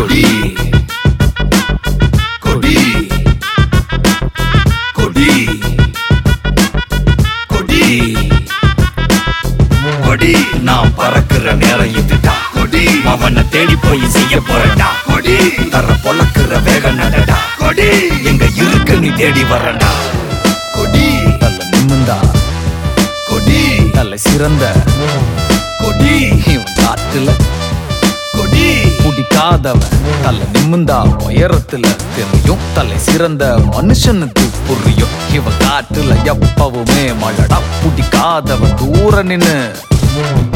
கொடி கொடி கொடி கொடி கொடி நான் பறக்குற நேரம் இதுடா கொடி அவனை தேடி போய் செய்ய போறடா கொடி தர பொழக்குற வேக நடடா கொடி எங்க இருக்கு நீ தேடி வரடா கொடி தல நிமிந்தா கொடி தலை சிறந்த கொடி இவன் காட்டுல கொடி பிடிக்காதவன் தலை நிமிந்தா உயரத்துல தெரியும் தலை சிறந்த மனுஷனுக்கு புரியும் இவன் காட்டுல எப்பவுமே மழடா பிடிக்காதவன் தூர நின்னு